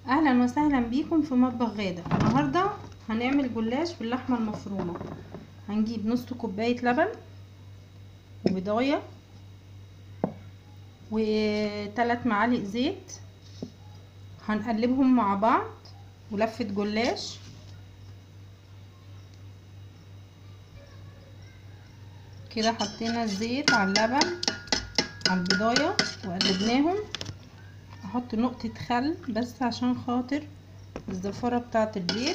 اهلا وسهلا بيكم في مطبخ غادة النهاردة هنعمل جلاش باللحمة المفرومة هنجيب نص كوباية لبن وبضاية وثلاث معالق زيت هنقلبهم مع بعض ولفة جلاش كده حطينا الزيت على اللبن على البضاية وقلبناهم احط نقطة خل بس عشان خاطر الزفارة بتاعة البيت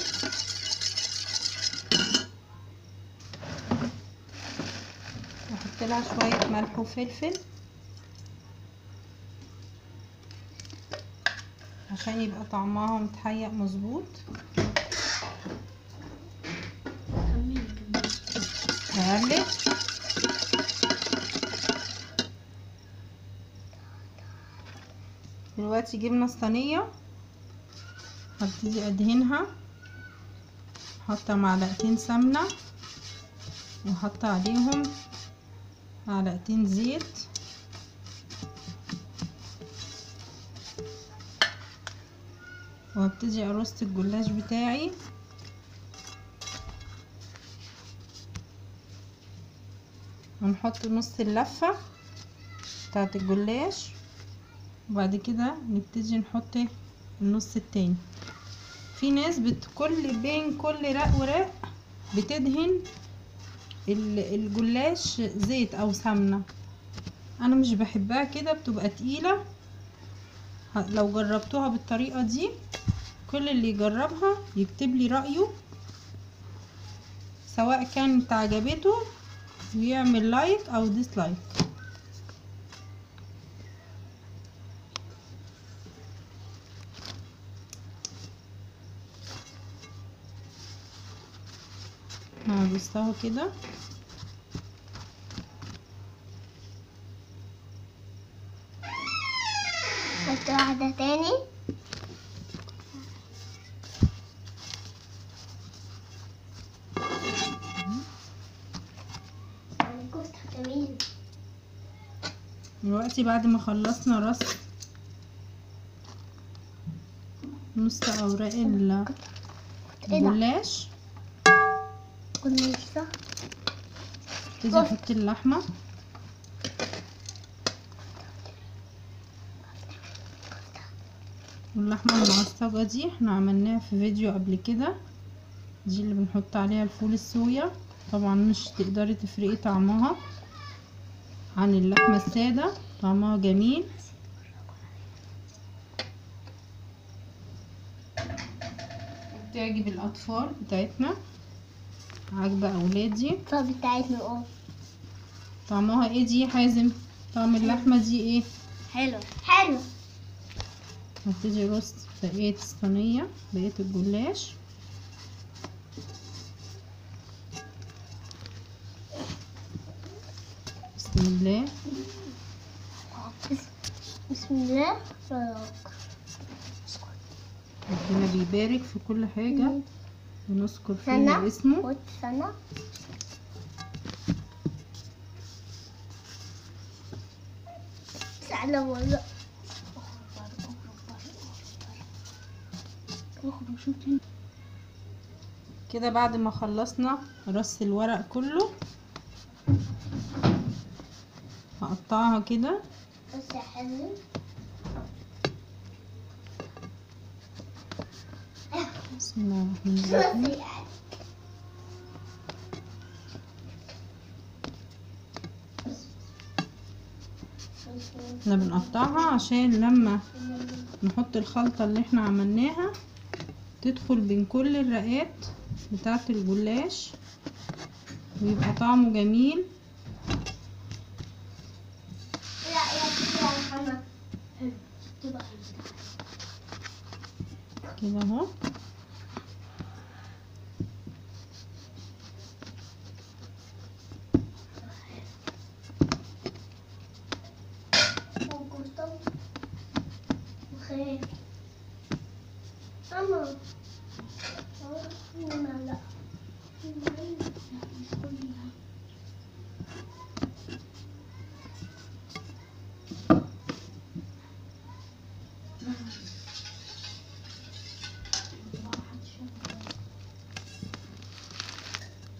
واحط لها شوية ملح وفلفل عشان يبقى طعمها متهيأ مظبوط هقلب دلوقتي جبنا الصينية هبتدي ادهنها حاطة معلقتين سمنة وحاطة عليهم معلقتين زيت وهبتدي ارص الجلاش بتاعي هنحط نص اللفة بتاعت الجلاش وبعد كده نبتدي نحط النص التاني في ناس بكل بين كل رق ورق بتدهن الجلاش زيت او سمنة انا مش بحبها كده بتبقى تقيلة لو جربتوها بالطريقة دي كل اللي يجربها يكتب لي رأيه سواء كانت عجبته ويعمل لايك او ديسلايك هرصها كده حط واحدة تاني الكفتة جميل دلوقتي بعد ما خلصنا رص نص اوراق ال- الجلاش كل صح ابتدي احط اللحمه واللحمه المعصجه دي احنا عملناها في فيديو قبل كده دي اللي بنحط عليها الفول الصويا طبعا مش تقدري تفرقي طعمها عن اللحمه الساده طعمها جميل تعجب الاطفال بتاعتنا عاجبه اولادي طب بتاعتنا اه طعمها ايه دي يا حازم طعم اللحمه دي ايه حلو حلو هبتدي ارص بقيه الصينيه بقيه الجلاش بسم الله بسم الله صلاك ربنا بيبارك في كل حاجه ونذكر سنة فيها اسمه خد سنة سعلة ولا كده بعد ما خلصنا رص الورق كله هقطعها كده بس يا حلو بسم الله الرحمن الرحيم بس يعني احنا بنقطعها عشان لما نحط الخلطة اللي احنا عملناها تدخل بين كل الرقات بتاعة الجلاش ويبقى طعمه جميل لا يا كده يا محمد حلو تبقى حلو كده اهو وقرطان وخير ماما ماما لا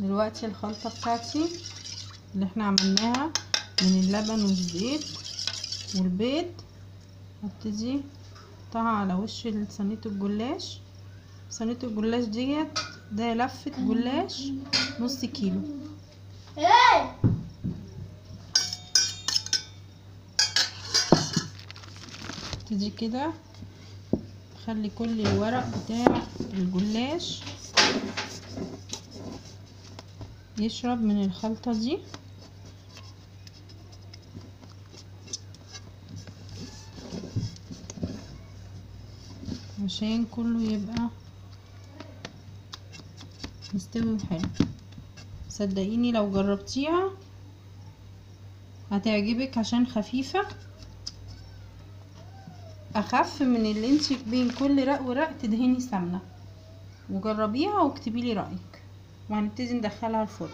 دلوقتي الخلطة بتاعتي اللي احنا عملناها من اللبن والزيت والبيض هبتدي احطها على وش صينية الجلاش صينية الجلاش ديت ده لفة جلاش نص كيلو ايه ابتدي كده خلي كل الورق بتاع الجلاش يشرب من الخلطة دي عشان كله يبقى مستوي حلو صدقيني لو جربتيها هتعجبك عشان خفيفة اخف من اللي انت بين كل رق ورق تدهني سمنة وجربيها واكتبي لي رايك وهنبتدي ندخلها الفرن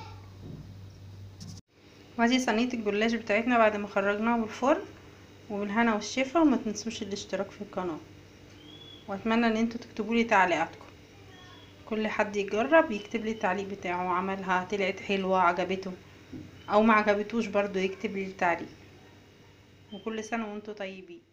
وادي صينيه الجلاش بتاعتنا بعد ما خرجناها من الفرن وبالهنا والشفا وما تنسوش الاشتراك في القناه واتمنى ان انتوا تكتبوا لي تعليقاتكم كل حد يجرب يكتب لي التعليق بتاعه عملها طلعت حلوه عجبته او ما عجبتوش برضو يكتب لي التعليق وكل سنه وانتوا طيبين